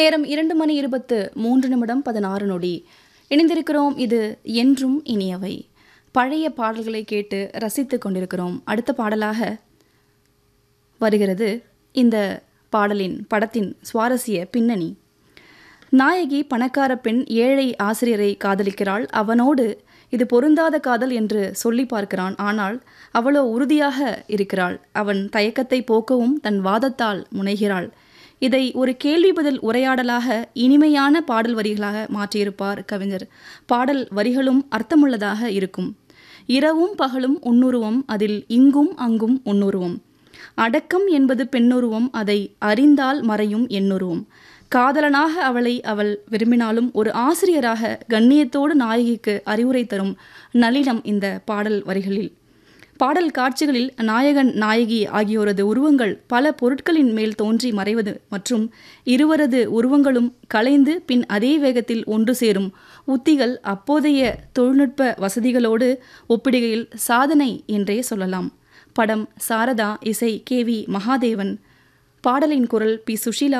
நேரம் இரண்டு மணி இருபத்து மூன்று நிமிடம் பதினாறு நொடி இணைந்திருக்கிறோம் இது என்றும் இனியவை பழைய பாடல்களை கேட்டு ரசித்துக் கொண்டிருக்கிறோம் அடுத்த பாடலாக வருகிறது இந்த பாடலின் படத்தின் சுவாரஸ்ய பின்னணி நாயகி பணக்கார பெண் ஏழை ஆசிரியரை காதலிக்கிறாள் அவனோடு இது பொருந்தாத காதல் என்று சொல்லி பார்க்கிறான் ஆனால் அவளோ உறுதியாக இருக்கிறாள் அவன் தயக்கத்தை போக்கவும் தன் வாதத்தால் முனைகிறாள் இதை ஒரு கேள்வி பதில் உரையாடலாக இனிமையான பாடல் வரிகளாக மாற்றியிருப்பார் கவிஞர் பாடல் வரிகளும் அர்த்தமுள்ளதாக இருக்கும் இரவும் பகலும் உன்னுருவம் அதில் இங்கும் அங்கும் உன்னுருவம் அடக்கம் என்பது பெண்ணுருவம் அதை அறிந்தால் மறையும் எண்ணுருவம் காதலனாக அவளை அவள் விரும்பினாலும் ஒரு ஆசிரியராக கண்ணியத்தோடு நாயகிக்கு அறிவுரை தரும் நளினம் இந்த பாடல் வரிகளில் பாடல் காட்சிகளில் நாயகன் நாயகி ஆகியோரது உருவங்கள் பல பொருட்களின் மேல் தோன்றி மறைவது மற்றும் இருவரது உருவங்களும் கலைந்து பின் அதே வேகத்தில் ஒன்று சேரும் உத்திகள் அப்போதைய தொழில்நுட்ப வசதிகளோடு ஒப்பிடுகையில் சாதனை என்றே சொல்லலாம் படம் சாரதா இசை கே வி மகாதேவன் பாடலின் குரல் பி சுஷீலா